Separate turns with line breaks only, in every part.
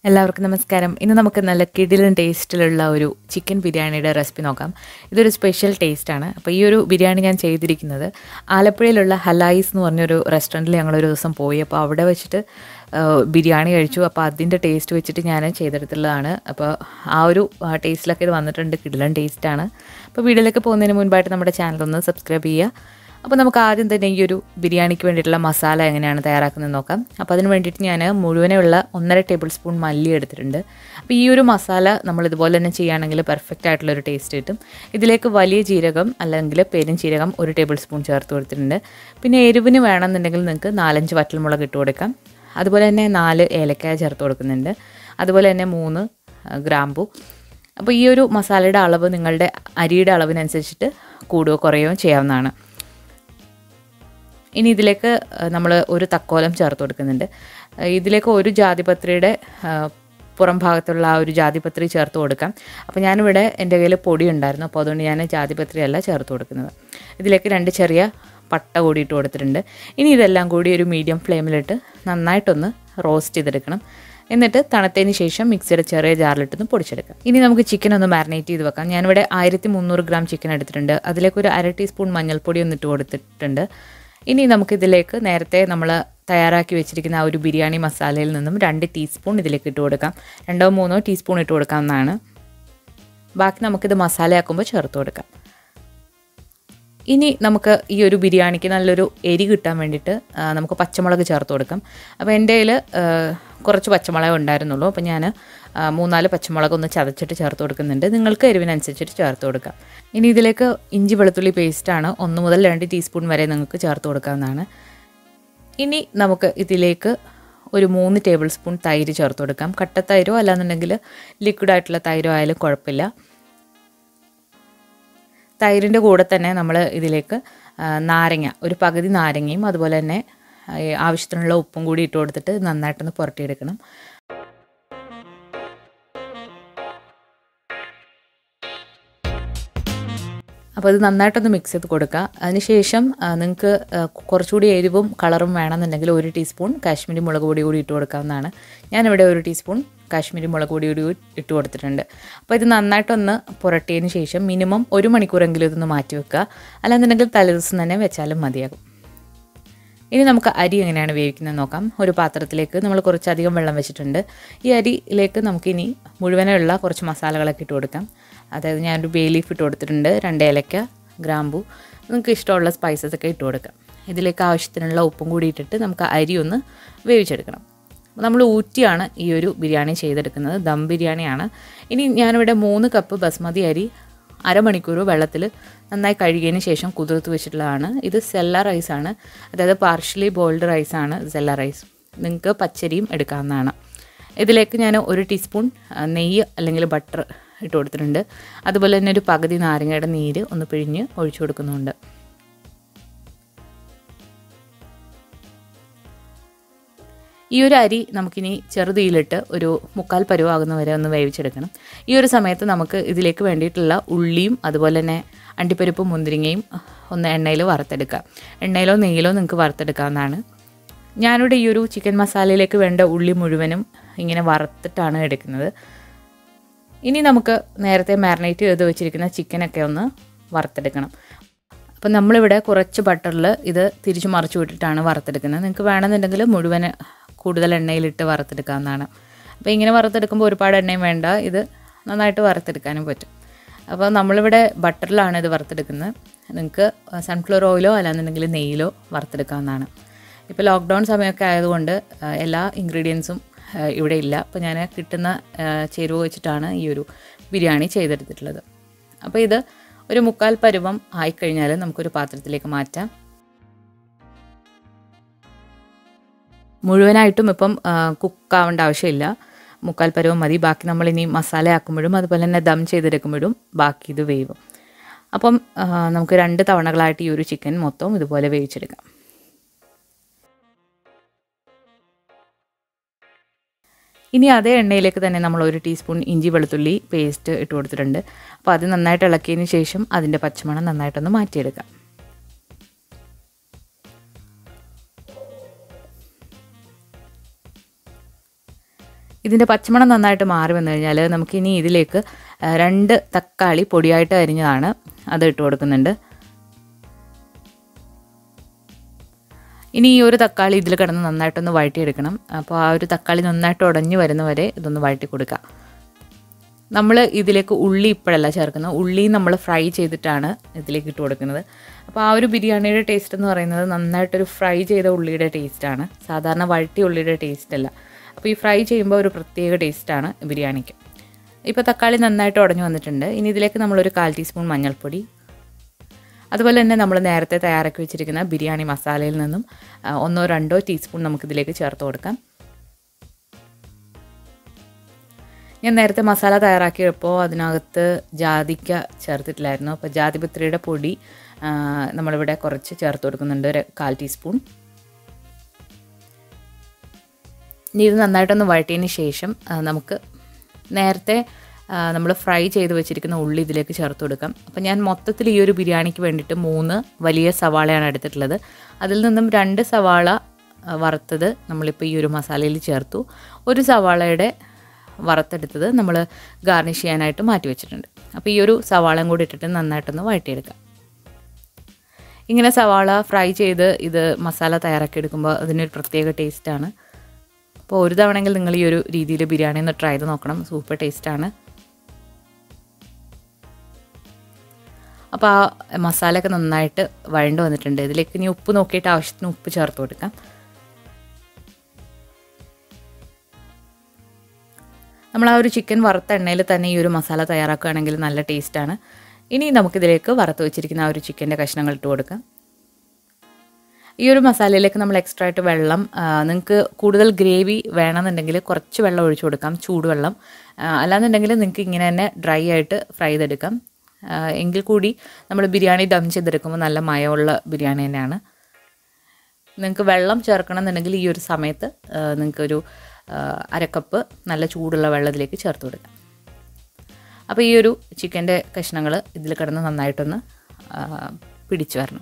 എല്ലാവർക്കും നമസ്കാരം ഇന്ന് നമുക്ക് നല്ല കിടിലൻ ടേസ്റ്റിലുള്ള ഒരു ചിക്കൻ ബിരിയാണിയുടെ റെസിപ്പി നോക്കാം ഇതൊരു സ്പെഷ്യൽ ടേസ്റ്റാണ് അപ്പോൾ ഈ ഒരു ബിരിയാണി ഞാൻ ചെയ്തിരിക്കുന്നത് ആലപ്പുഴയിലുള്ള ഹലായിസ് എന്ന് പറഞ്ഞൊരു റെസ്റ്റോറൻറ്റിൽ ഞങ്ങളൊരു ദിവസം പോയി അപ്പോൾ അവിടെ വെച്ചിട്ട് ആ, ബിരിയാണി കഴിച്ചു അപ്പോൾ അതിൻ്റെ ടേസ്റ്റ് വെച്ചിട്ട് ഞാൻ ചെയ്തെടുത്തുള്ളതാണ് അപ്പോൾ ആ ഒരു ആ, ടേസ്റ്റിലൊക്കെ ഇത് വന്നിട്ടുണ്ട് കിടിലൻ ടേസ്റ്റാണ് അപ്പോൾ വീഡിയോയിലേക്ക് പോകുന്നതിന് മുൻപായിട്ട് നമ്മുടെ ചാനൽ ഒന്ന് സബ്സ്ക്രൈബ് ചെയ്യുക അപ്പോൾ നമുക്ക് ആദ്യം തന്നെ ഈ ഒരു ബിരിയാണിക്ക് വേണ്ടിയിട്ടുള്ള മസാല എങ്ങനെയാണ് തയ്യാറാക്കുന്നത് നോക്കാം അപ്പോൾ അതിന് വേണ്ടിയിട്ട് ഞാൻ മുഴുവനുള്ള ഒന്നര ടേബിൾ സ്പൂൺ മല്ലി എടുത്തിട്ടുണ്ട് അപ്പോൾ ഈ ഒരു മസാല നമ്മൾ ഇതുപോലെ തന്നെ ചെയ്യുകയാണെങ്കിൽ പെർഫെക്റ്റ് ആയിട്ടുള്ളൊരു ടേസ്റ്റ് കിട്ടും ഇതിലേക്ക് വലിയ ജീരകം അല്ലെങ്കിൽ പെരുംജീരകം ഒരു ടേബിൾ സ്പൂൺ ചേർത്ത് കൊടുത്തിട്ടുണ്ട് പിന്നെ എരിവിന് വേണമെന്നുണ്ടെങ്കിൽ നിങ്ങൾക്ക് നാലഞ്ച് വറ്റൽമുളക് ഇട്ട് കൊടുക്കാം അതുപോലെ തന്നെ നാല് ഏലക്കായ ചേർത്ത് കൊടുക്കുന്നുണ്ട് അതുപോലെ തന്നെ മൂന്ന് ആ, ഗ്രാമ്പു അപ്പോൾ ഈ ഒരു മസാലയുടെ അളവ് നിങ്ങളുടെ അരിയുടെ അളവിനനുസരിച്ചിട്ട് കൂടുകയോ കുറയുകയോ ചെയ്യാവുന്നതാണ് ഇനി ഇതിലേക്ക് നമ്മൾ ഒരു തക്കോലം ചേർത്ത് കൊടുക്കുന്നുണ്ട് ആ, ഇതിലേക്ക് ഒരു ജാതിപത്രിയുടെ ആ, പുറം ഭാഗത്തുള്ള ആ ഒരു ജാതിപത്രി ചേർത്ത് കൊടുക്കാം അപ്പോൾ ഞാനിവിടെ എൻ്റെ കയ്യിൽ പൊടി ഉണ്ടായിരുന്നു അപ്പോൾ അതുകൊണ്ട് ഞാൻ ജാതിപത്രി അല്ല ചേർത്ത് കൊടുക്കുന്നത് ഇതിലേക്ക് രണ്ട് ചെറിയ പട്ട കൂടി ഇട്ട് കൊടുത്തിട്ടുണ്ട് ഇനി ഇതെല്ലാം കൂടി ഒരു മീഡിയം ഫ്ലെയിമിലിട്ട് നന്നായിട്ടൊന്ന് റോസ്റ്റ് ചെയ്തെടുക്കണം എന്നിട്ട് തണുത്തതിന് ശേഷം മിക്സിയുടെ ചെറിയ ജാറിലിട്ടൊന്ന് പൊടിച്ചെടുക്കാം ഇനി നമുക്ക് ചിക്കൻ ഒന്ന് മാരിനേറ്റ് ചെയ്ത് വെക്കാം ഞാനിവിടെ ആയിരത്തി മുന്നൂറ് ഗ്രാം ചിക്കൻ എടുത്തിട്ടുണ്ട് അതിലേക്ക് ഒരു അര ടീസ്പൂൺ മഞ്ഞൾപ്പൊടി ഒന്ന് ഇട്ട് കൊടുത്തിട്ടുണ്ട് ഇനി നമുക്കിതിലേക്ക് നേരത്തെ നമ്മൾ തയ്യാറാക്കി വെച്ചിരിക്കുന്ന ആ ഒരു ബിരിയാണി മസാലയിൽ നിന്നും രണ്ട് ടീസ്പൂൺ ഇതിലേക്ക് ഇട്ട് കൊടുക്കാം രണ്ടോ മൂന്നോ ടീസ്പൂൺ ഇട്ട് കൊടുക്കാവുന്നതാണ് ബാക്കി നമുക്കിത് മസാലയാക്കുമ്പോൾ ചേർത്ത് കൊടുക്കാം ഇനി നമുക്ക് ഈ ഒരു ബിരിയാണിക്ക് നല്ലൊരു എരി കിട്ടാൻ വേണ്ടിയിട്ട് ആ, നമുക്ക് പച്ചമുളക് ചേർത്ത് കൊടുക്കാം അപ്പോൾ എൻ്റെ കയ്യിൽ കുറച്ച് പച്ചമുളക് ഉണ്ടായിരുന്നുള്ളൂ അപ്പോൾ ഞാൻ ആ, മൂന്നാല് പച്ചമുളക് ഒന്ന് ചതച്ചിട്ട് ചേർത്ത് കൊടുക്കുന്നുണ്ട് നിങ്ങൾക്ക് എരിവിനനുസരിച്ചിട്ട് ചേർത്ത് കൊടുക്കാം ഇനി ഇതിലേക്ക് ഇഞ്ചി വെളുത്തുള്ളി പേസ്റ്റാണ് ഒന്ന് മുതൽ രണ്ട് ടീസ്പൂൺ വരെ നിങ്ങൾക്ക് ചേർത്ത് കൊടുക്കാവുന്നതാണ് ഇനി നമുക്ക് ഇതിലേക്ക് ഒരു മൂന്ന് ടേബിൾ സ്പൂൺ തൈര് ചേർത്ത് കൊടുക്കാം കട്ടത്തൈരോ അല്ലാന്നുണ്ടെങ്കിൽ ലിക്വിഡ് ആയിട്ടുള്ള തൈരോ ആയാലും കുഴപ്പമില്ല തൈരിൻ്റെ കൂടെ തന്നെ നമ്മൾ ഇതിലേക്ക് ആ, നാരങ്ങ ഒരു പകുതി നാരങ്ങയും അതുപോലെ തന്നെ ആ, ഈ ആവശ്യത്തിനുള്ള ഉപ്പും കൂടി ഇട്ട് കൊടുത്തിട്ട് നന്നായിട്ടൊന്ന് പുരട്ടിയെടുക്കണം അപ്പോൾ ഇത് നന്നായിട്ടൊന്ന് മിക്സ് ചെയ്ത് കൊടുക്കുക അതിനുശേഷം നിങ്ങൾക്ക് കുറച്ചുകൂടി എരിവും കളറും വേണമെന്നുണ്ടെങ്കിൽ ഒരു ടീസ്പൂൺ കാശ്മീരി മുളക് പൊടി കൂടി ഇട്ട് കൊടുക്കാവുന്നതാണ് ഞാനിവിടെ ഒരു ടീസ്പൂൺ കാശ്മീരി മുളക് പൊടി കൂടി ഇട്ട് കൊടുത്തിട്ടുണ്ട് അപ്പോൾ ഇത് നന്നായിട്ടൊന്ന് പുരട്ടിയതിന് ശേഷം മിനിമം ഒരു മണിക്കൂറെങ്കിലും ഇതൊന്ന് മാറ്റി വെക്കുക അല്ലാന്നുണ്ടെങ്കിൽ തലേദിവസം തന്നെ വെച്ചാലും മതിയാകും ഇനി നമുക്ക് അരി എങ്ങനെയാണ് വേവിക്കുന്നത് നോക്കാം ഒരു പാത്രത്തിലേക്ക് നമ്മൾ കുറച്ചധികം വെള്ളം വെച്ചിട്ടുണ്ട് ഈ അരിയിലേക്ക് നമുക്കിനി മുഴുവനുള്ള കുറച്ച് മസാലകളൊക്കെ ഇട്ട് കൊടുക്കാം അതായത് ഞാനൊരു ബേ ലീഫ് ഇട്ട് കൊടുത്തിട്ടുണ്ട് രണ്ട് ഏലക്ക ഗ്രാമ്പു നിങ്ങൾക്ക് ഇഷ്ടമുള്ള സ്പൈസസ് ഒക്കെ ഇട്ട് കൊടുക്കാം ഇതിലേക്ക് ആവശ്യത്തിനുള്ള ഉപ്പും കൂടി ഇട്ടിട്ട് നമുക്ക് അരി ഒന്ന് വേവിച്ചെടുക്കണം നമ്മൾ ഊറ്റിയാണ് ഈ ഒരു ബിരിയാണി ചെയ്തെടുക്കുന്നത് ദം ബിരിയാണിയാണ് ഇനി ഞാനിവിടെ മൂന്ന് കപ്പ് ബസ്മതി അരി അരമണിക്കൂർ വെള്ളത്തിൽ നന്നായി കഴുകിയതിന് ശേഷം കുതിർത്ത് വെച്ചിട്ടുള്ളതാണ് ഇത് സെല്ല റൈസാണ് അതായത് പാർഷ്യലി ബോയിൽഡ് റൈസാണ് സെല്ല റൈസ് നിങ്ങൾക്ക് പച്ചരിയും എടുക്കാവുന്നതാണ് ഇതിലേക്ക് ഞാൻ ഒരു ടീസ്പൂൺ ആ, നെയ്യ് അല്ലെങ്കിൽ ബട്ടർ ഇട്ട് കൊടുത്തിട്ടുണ്ട് അതുപോലെ തന്നെ ഒരു പകുതി നാരങ്ങയുടെ നീര് ഒന്ന് പിഴിഞ്ഞ് ഒഴിച്ചു കൊടുക്കുന്നുണ്ട് ഈ ഒരു അരി നമുക്കിനി ചെറുതീയിലിട്ട് ഒരു മുക്കാൽ പരുവാകുന്ന വരെ ഒന്ന് വേവിച്ചെടുക്കണം ഈ ഒരു സമയത്ത് നമുക്ക് ഇതിലേക്ക് വേണ്ടിയിട്ടുള്ള ഉള്ളിയും അതുപോലെ തന്നെ അണ്ടിപ്പരിപ്പും മുന്തിരിങ്ങയും ഒന്ന് എണ്ണയിൽ വറുത്തെടുക്കാം എണ്ണയിലോ നെയ്യിലോ നിങ്ങൾക്ക് വറുത്തെടുക്കാവുന്നതാണ് ഞാനിവിടെ ഈ ഒരു ചിക്കൻ മസാലയിലേക്ക് വേണ്ട ഉള്ളി മുഴുവനും ഇങ്ങനെ വറുത്തിട്ടാണ് എടുക്കുന്നത് ഇനി നമുക്ക് നേരത്തെ മാരിനേറ്റ് ചെയ്ത് വെച്ചിരിക്കുന്ന ചിക്കനൊക്കെ ഒന്ന് വറുത്തെടുക്കണം അപ്പം നമ്മളിവിടെ കുറച്ച് ബട്ടറിൽ ഇത് തിരിച്ചു മറിച്ച് വിട്ടിട്ടാണ് വറുത്തെടുക്കുന്നത് നിങ്ങൾക്ക് വേണമെന്നുണ്ടെങ്കിൽ മുഴുവൻ കൂടുതൽ എണ്ണയിലിട്ട് വറുത്തെടുക്കാവുന്നതാണ് അപ്പോൾ ഇങ്ങനെ വറുത്തെടുക്കുമ്പോൾ ഒരുപാട് എണ്ണയും വേണ്ട ഇത് നന്നായിട്ട് വറുത്തെടുക്കാനും പറ്റും അപ്പോൾ നമ്മളിവിടെ ബട്ടറിലാണ് ഇത് വറുത്തെടുക്കുന്നത് നിങ്ങൾക്ക് സൺഫ്ലവർ ഓയിലോ അല്ലാന്നുണ്ടെങ്കിൽ നെയ്യിലോ വറുത്തെടുക്കാവുന്നതാണ് ഇപ്പോൾ ലോക്ക്ഡൗൺ സമയമൊക്കെ ആയതുകൊണ്ട് ആ, എല്ലാ ഇൻഗ്രീഡിയൻസും ഇവിടെ ഇല്ല അപ്പോൾ ഞാൻ കിട്ടുന്ന ആ, ചേരുവ വെച്ചിട്ടാണ് ഈ ഒരു ബിരിയാണി ചെയ്തെടുത്തിട്ടുള്ളത് അപ്പോൾ ഇത് ഒരു മുക്കാൽ പരുവം ആയിക്കഴിഞ്ഞാൽ നമുക്കൊരു പാത്രത്തിലേക്ക് മാറ്റാം മുഴുവനായിട്ടും ഇപ്പം കുക്കാവേണ്ട ആവശ്യമില്ല മുക്കാൽ പരുവം മതി ബാക്കി നമ്മൾ ഇനി മസാല ആക്കുമ്പോഴും അതുപോലെ തന്നെ ദം ചെയ്തെടുക്കുമ്പോഴും ബാക്കി ഇത് വേവും അപ്പം ആ, നമുക്ക് രണ്ട് തവണകളായിട്ട് ഈ ഒരു ചിക്കൻ മൊത്തം ഇതുപോലെ വേവിച്ചെടുക്കാം ഇനി അതേ എണ്ണയിലേക്ക് തന്നെ നമ്മൾ ഒരു ടീസ്പൂൺ ഇഞ്ചി വെളുത്തുള്ളി പേസ്റ്റ് ഇട്ട് കൊടുത്തിട്ടുണ്ട് അപ്പോൾ അത് നന്നായിട്ട് ഇളക്കിയതിന് ശേഷം അതിൻ്റെ പച്ചമണം നന്നായിട്ടൊന്ന് മാറ്റിയെടുക്കാം ഇതിൻ്റെ പച്ചമണം നന്നായിട്ട് മാറി വന്നു കഴിഞ്ഞാൽ നമുക്കിനി ഇതിലേക്ക് ആ, രണ്ട് തക്കാളി പൊടിയായിട്ട് അരിഞ്ഞതാണ് അത് ഇട്ട് കൊടുക്കുന്നുണ്ട് ഇനി ഈ ഒരു തക്കാളി ഇതിൽ കിടന്ന് നന്നായിട്ടൊന്ന് വഴറ്റിയെടുക്കണം അപ്പോൾ ആ ഒരു തക്കാളി നന്നായിട്ട് ഉടഞ്ഞു വരുന്നവരെ ഇതൊന്ന് വഴറ്റി കൊടുക്കുക നമ്മൾ ഇതിലേക്ക് ഉള്ളി ഇപ്പോഴല്ല ചേർക്കുന്നത് ഉള്ളി നമ്മൾ ഫ്രൈ ചെയ്തിട്ടാണ് ഇതിലേക്ക് ഇട്ട് കൊടുക്കുന്നത് അപ്പോൾ ആ ഒരു ബിരിയാണിയുടെ ടേസ്റ്റ് എന്ന് പറയുന്നത് നന്നായിട്ടൊരു ഫ്രൈ ചെയ്ത ഉള്ളിയുടെ ടേസ്റ്റാണ് സാധാരണ വഴറ്റിയ ഉള്ളിയുടെ ടേസ്റ്റ് അല്ല അപ്പോൾ ഈ ഫ്രൈ ചെയ്യുമ്പോൾ ഒരു പ്രത്യേക ടേസ്റ്റാണ് ബിരിയാണിക്ക് ഇപ്പോൾ തക്കാളി നന്നായിട്ട് ഉടഞ്ഞു വന്നിട്ടുണ്ട് ഇനി ഇതിലേക്ക് നമ്മളൊരു കാൽ ടീസ്പൂൺ മഞ്ഞൾപ്പൊടി അതുപോലെ തന്നെ നമ്മൾ നേരത്തെ തയ്യാറാക്കി വെച്ചിരിക്കുന്ന ബിരിയാണി മസാലയിൽ നിന്നും ആ, ഒന്നോ രണ്ടോ ടീസ്പൂൺ നമുക്കിതിലേക്ക് ചേർത്ത് കൊടുക്കാം ഞാൻ നേരത്തെ മസാല തയ്യാറാക്കിയപ്പോൾ അതിനകത്ത് ജാതിക്ക ചേർത്തിട്ടില്ലായിരുന്നു അപ്പോൾ ജാതിപത്രിയുടെ പൊടി ആ, നമ്മളിവിടെ കുറച്ച് ചേർത്ത് കൊടുക്കുന്നുണ്ട് ഒരു കാൽ ടീസ്പൂൺ ഇനി ഇത് നന്നായിട്ടൊന്ന് വഴറ്റിയതിന് ശേഷം ആ, നമുക്ക് നേരത്തെ നമ്മൾ ഫ്രൈ ചെയ്ത് വെച്ചിരിക്കുന്ന ഉള്ളി ഇതിലേക്ക് ചേർത്ത് കൊടുക്കാം അപ്പോൾ ഞാൻ മൊത്തത്തിൽ ഈ ഒരു ബിരിയാണിക്ക് വേണ്ടിയിട്ട് മൂന്ന് വലിയ സവാളയാണ് എടുത്തിട്ടുള്ളത് അതിൽ നിന്നും രണ്ട് സവാള ആ, വറുത്തത് നമ്മളിപ്പോൾ ഈ ഒരു മസാലയിൽ ചേർത്തു ഒരു സവാളയുടെ വറുത്തെടുത്തത് നമ്മൾ ഗാർണിഷ് ചെയ്യാനായിട്ട് മാറ്റി വെച്ചിട്ടുണ്ട് അപ്പോൾ ഈ ഒരു സവാളയും കൂടി ഇട്ടിട്ട് നന്നായിട്ടൊന്ന് വഴറ്റിയെടുക്കാം ഇങ്ങനെ സവാള ഫ്രൈ ചെയ്ത് ഇത് മസാല തയ്യാറാക്കി എടുക്കുമ്പോൾ അതിനൊരു പ്രത്യേക ടേസ്റ്റാണ് അപ്പോൾ ഒരു തവണയെങ്കിൽ നിങ്ങൾ ഈ ഒരു രീതിയിൽ ബിരിയാണി ഒന്ന് ട്രൈ ചെയ്ത് നോക്കണം സൂപ്പർ ടേസ്റ്റാണ് അപ്പോൾ ആ മസാലയൊക്കെ നന്നായിട്ട് വഴണ്ട് വന്നിട്ടുണ്ട് ഇതിലേക്ക് ഇനി ഉപ്പ് നോക്കിയിട്ട് ആവശ്യത്തിന് ഉപ്പ് ചേർത്ത് കൊടുക്കാം നമ്മൾ ആ ഒരു ചിക്കൻ വറുത്ത എണ്ണയിൽ തന്നെ ഈ ഒരു മസാല തയ്യാറാക്കുകയാണെങ്കിൽ നല്ല ടേസ്റ്റാണ് ഇനി നമുക്കിതിലേക്ക് വറുത്ത് വെച്ചിരിക്കുന്ന ആ ഒരു ചിക്കൻ്റെ കഷ്ണങ്ങൾ ഇട്ട് കൊടുക്കാം ഈ ഒരു മസാലയിലേക്ക് നമ്മൾ എക്സ്ട്രാ ആയിട്ട് വെള്ളം നിങ്ങൾക്ക് കൂടുതൽ ഗ്രേവി വേണമെന്നുണ്ടെങ്കിൽ കുറച്ച് വെള്ളം ഒഴിച്ചു കൊടുക്കാം ചൂടുവെള്ളം ആ, അല്ലാന്നുണ്ടെങ്കിൽ നിങ്ങൾക്ക് ഇങ്ങനെ തന്നെ ഡ്രൈ ആയിട്ട് ഫ്രൈ ചെയ്തെടുക്കാം ആ, എങ്കിൽ കൂടി നമ്മൾ ബിരിയാണി ദം ചെയ്തെടുക്കുമ്പോൾ നല്ല മയമുള്ള ബിരിയാണി തന്നെയാണ് നിങ്ങൾക്ക് വെള്ളം ചേർക്കണം എന്നുണ്ടെങ്കിൽ ഈ ഒരു സമയത്ത് ആ, നിങ്ങൾക്കൊരു ആ, അരക്കപ്പ് നല്ല ചൂടുള്ള വെള്ളം ഇതിലേക്ക് ചേർത്ത് കൊടുക്കാം അപ്പോൾ ഈ ഒരു ചിക്കൻ്റെ കഷ്ണങ്ങൾ ഇതിൽ കിടന്ന് നന്നായിട്ടൊന്ന് ആ, പിടിച്ചു വരണം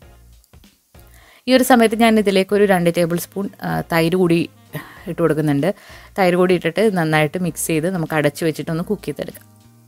ഈ ഒരു സമയത്ത് ഞാൻ ഇതിലേക്ക് ഒരു രണ്ട് ടേബിൾ സ്പൂൺ ആ, തൈര് കൂടി ഇട്ട് കൊടുക്കുന്നുണ്ട് തൈര് കൂടി ഇട്ടിട്ട് നന്നായിട്ട് മിക്സ് ചെയ്ത് നമുക്ക് അടച്ച് വെച്ചിട്ടൊന്ന് കുക്ക് ചെയ്തെടുക്കാം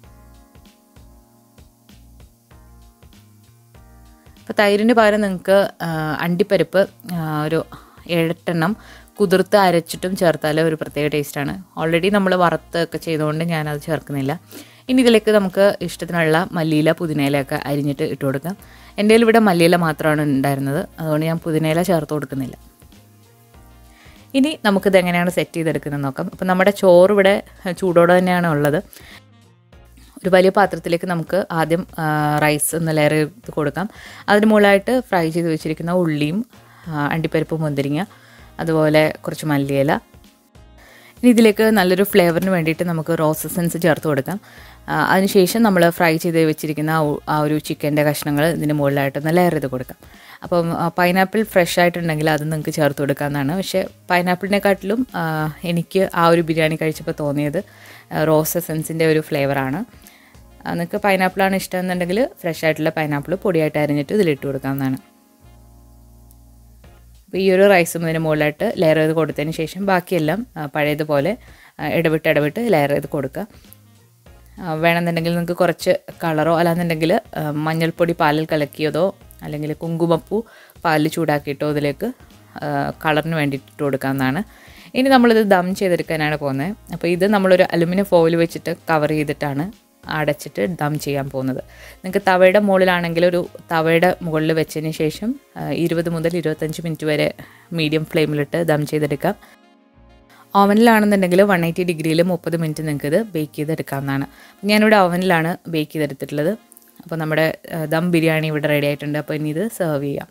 അപ്പോൾ തൈരിന് പകരം നിങ്ങൾക്ക് ആ, അണ്ടിപ്പരിപ്പ് ആ, ഒരു ഏഴെട്ടെണ്ണം കുതിർത്ത് അരച്ചിട്ടും ചേർത്താൽ ഒരു പ്രത്യേക ടേസ്റ്റാണ് ഓൾറെഡി നമ്മൾ വറുത്തൊക്കെ ചെയ്തുകൊണ്ട് ഞാനത് ചേർക്കുന്നില്ല ഇനി ഇതിലേക്ക് നമുക്ക് ഇഷ്ടത്തിനുള്ള മല്ലിയില പുതിനയിലയൊക്കെ അരിഞ്ഞിട്ട് ഇട്ട് കൊടുക്കാം എൻ്റെ കയ്യിൽ ഇവിടെ മല്ലിയില മാത്രമാണ് ഉണ്ടായിരുന്നത് അതുകൊണ്ട് ഞാൻ പുതിനയില ചേർത്ത് കൊടുക്കുന്നില്ല ഇനി നമുക്കിത് എങ്ങനെയാണ് സെറ്റ് ചെയ്തെടുക്കുന്നത് നോക്കാം അപ്പോൾ നമ്മുടെ ചോറ് ഇവിടെ ചൂടോടെ തന്നെയാണ് ഉള്ളത് ഒരു വലിയ പാത്രത്തിലേക്ക് നമുക്ക് ആദ്യം ആ, റൈസ് ഒന്ന് ലെയർ ചെയ്ത് കൊടുക്കാം അതിന് മുകളിലായിട്ട് ഫ്രൈ ചെയ്ത് വെച്ചിരിക്കുന്ന ഉള്ളിയും ആ, അണ്ടിപ്പരിപ്പ് മുന്തിരിങ്ങ അതുപോലെ കുറച്ച് മല്ലിയില ഇനി ഇതിലേക്ക് നല്ലൊരു ഫ്ലേവറിന് വേണ്ടിയിട്ട് നമുക്ക് റോസ് എസൻസ് ചേർത്ത് കൊടുക്കാം ആ, അതിനുശേഷം നമ്മൾ ഫ്രൈ ചെയ്ത് വെച്ചിരിക്കുന്ന ആ ഉ- ആ ഒരു ചിക്കൻ്റെ കഷ്ണങ്ങൾ ഇതിന് മുകളിലായിട്ടൊന്ന് ലെയർ ചെയ്ത് കൊടുക്കാം അപ്പം പൈനാപ്പിൾ ഫ്രഷ് ആയിട്ടുണ്ടെങ്കിൽ അത് നിങ്ങൾക്ക് ചേർത്ത് കൊടുക്കാമെന്നാണ് പക്ഷേ പൈനാപ്പിളിനെക്കാട്ടിലും ആ, എനിക്ക് ആ ഒരു ബിരിയാണി കഴിച്ചപ്പോൾ തോന്നിയത് റോസ് എസൻസിൻ്റെ ഒരു ഫ്ലേവറാണ് നിങ്ങൾക്ക് പൈനാപ്പിളാണ് ഇഷ്ടം എന്നുണ്ടെങ്കിൽ ഫ്രഷ് ആയിട്ടുള്ള പൈനാപ്പിൾ പൊടിയായിട്ട് അരിഞ്ഞിട്ട് ഇതിലിട്ട് കൊടുക്കാവുന്നതാണ് അപ്പോൾ ഈ ഒരു റൈസും ഇതിന് മുകളിലായിട്ട് ലെയർ ചെയ്ത് കൊടുത്തതിന് ശേഷം ബാക്കിയെല്ലാം ആ, പഴയതുപോലെ ആ, ഇടവിട്ട് ഇടവിട്ട് ലെയർ ചെയ്ത് കൊടുക്കുക ആ, വേണമെന്നുണ്ടെങ്കിൽ നിങ്ങൾക്ക് കുറച്ച് കളറോ അല്ലാന്നുണ്ടെങ്കിൽ ആ, മഞ്ഞൾപ്പൊടി പാലിൽ കലക്കിയതോ അല്ലെങ്കിൽ കുങ്കുമപ്പൂ പാലിൽ ചൂടാക്കിയിട്ടോ ഇതിലേക്ക് ആ, കളറിന് വേണ്ടിയിട്ട് ഇട്ട് കൊടുക്കാവുന്നതാണ് ഇനി നമ്മളിത് ദം ചെയ്തെടുക്കാനാണ് പോകുന്നത് അപ്പോൾ ഇത് നമ്മളൊരു അലുമിനിയം ഫോയിൽ വെച്ചിട്ട് കവർ ചെയ്തിട്ടാണ് അടച്ചിട്ട് ദം ചെയ്യാൻ പോകുന്നത് നിങ്ങൾക്ക് തവയുടെ മുകളിലാണെങ്കിൽ ഒരു തവയുടെ മുകളിൽ വെച്ചതിന് ശേഷം ആ, ഇരുപത് മുതൽ ഇരുപത്തഞ്ച് മിനിറ്റ് വരെ മീഡിയം ഫ്ലെയിമിലിട്ട് ദം ചെയ്തെടുക്കാം ഓവനിലാണെന്നുണ്ടെങ്കിൽ വൺ എയ്റ്റി ഡിഗ്രിയിൽ മുപ്പത് മിനിറ്റ് നിങ്ങൾക്ക് ഇത് ബേക്ക് ചെയ്തെടുക്കാവുന്നതാണ് ഞാനിവിടെ ഓവനിലാണ് ബേക്ക് ചെയ്തെടുത്തിട്ടുള്ളത് അപ്പോൾ നമ്മുടെ ആ, ദം ബിരിയാണി ഇവിടെ റെഡി ആയിട്ടുണ്ട് അപ്പോൾ ഇനി ഇത് സെർവ് ചെയ്യാം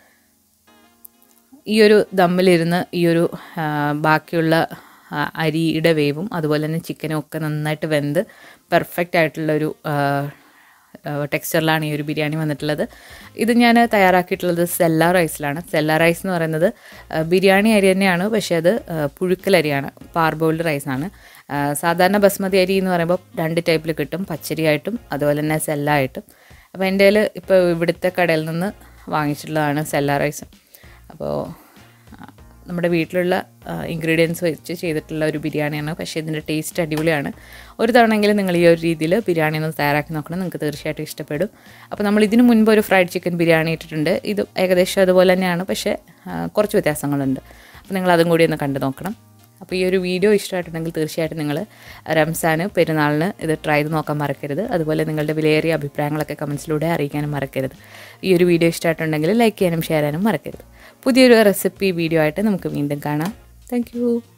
ഈ ഒരു ദമ്മിലിരുന്ന് ഈ ഒരു ആ, ബാക്കിയുള്ള ആ, അരിയുടെ വേവും അതുപോലെ തന്നെ ചിക്കനും ഒക്കെ നന്നായിട്ട് വെന്ത് പെർഫെക്റ്റ് ആയിട്ടുള്ളൊരു ടെക്സ്ചറിലാണ് ഈ ഒരു ബിരിയാണി വന്നിട്ടുള്ളത് ഇത് ഞാൻ തയ്യാറാക്കിയിട്ടുള്ളത് സെല്ല റൈസിലാണ് സെല്ല റൈസ് എന്ന് പറയുന്നത് ആ, ബിരിയാണി അരി തന്നെയാണ് പക്ഷേ അത് ആ, പുഴുക്കലരിയാണ് പാർബോൾഡ് റൈസാണ് ആ, സാധാരണ ബസ്മതി അരി എന്ന് പറയുമ്പോൾ രണ്ട് ടൈപ്പിൽ കിട്ടും പച്ചരിയായിട്ടും അതുപോലെ തന്നെ സെല്ലായിട്ടും അപ്പോൾ എൻ്റെ കയ്യിൽ ഇപ്പോൾ ഇവിടുത്തെ കടയിൽ നിന്ന് വാങ്ങിച്ചിട്ടുള്ളതാണ് സെല്ല റൈസ് അപ്പോൾ നമ്മുടെ വീട്ടിലുള്ള ഇൻഗ്രീഡിയൻസ് വെച്ച് ചെയ്തിട്ടുള്ള ഒരു ബിരിയാണിയാണ് പക്ഷേ ഇതിൻ്റെ ടേസ്റ്റ് അടിപൊളിയാണ് ഒരു തവണയെങ്കിലും നിങ്ങൾ ഈ ഒരു രീതിയിൽ ബിരിയാണി ഒന്ന് തയ്യാറാക്കി നോക്കണം നിങ്ങൾക്ക് തീർച്ചയായിട്ടും ഇഷ്ടപ്പെടും അപ്പോൾ നമ്മൾ ഇതിനു മുൻപ് ഒരു ഫ്രൈഡ് ചിക്കൻ ബിരിയാണി ഇട്ടിട്ടുണ്ട് ഇത് ഏകദേശം അതുപോലെ തന്നെയാണ് പക്ഷേ ആ, കുറച്ച് വ്യത്യാസങ്ങളുണ്ട് അപ്പോൾ നിങ്ങൾ അതും കൂടി ഒന്ന് കണ്ടു നോക്കണം അപ്പോൾ ഈ ഒരു വീഡിയോ ഇഷ്ടമായിട്ടുണ്ടെങ്കിൽ തീർച്ചയായിട്ടും നിങ്ങൾ റംസാന് പെരുന്നാളിന് ഇത് ട്രൈ ചെയ്ത് നോക്കാൻ മറക്കരുത് അതുപോലെ നിങ്ങളുടെ വിലയേറിയ അഭിപ്രായങ്ങളൊക്കെ കമൻസിലൂടെ അറിയിക്കാനും മറക്കരുത് ഈ ഒരു വീഡിയോ ഇഷ്ടമായിട്ടുണ്ടെങ്കിൽ ലൈക്ക് ചെയ്യാനും ഷെയർ ചെയ്യാനും മറക്കരുത് പുതിയൊരു റെസിപ്പി വീഡിയോ ആയിട്ട് നമുക്ക് വീണ്ടും കാണാം താങ്ക്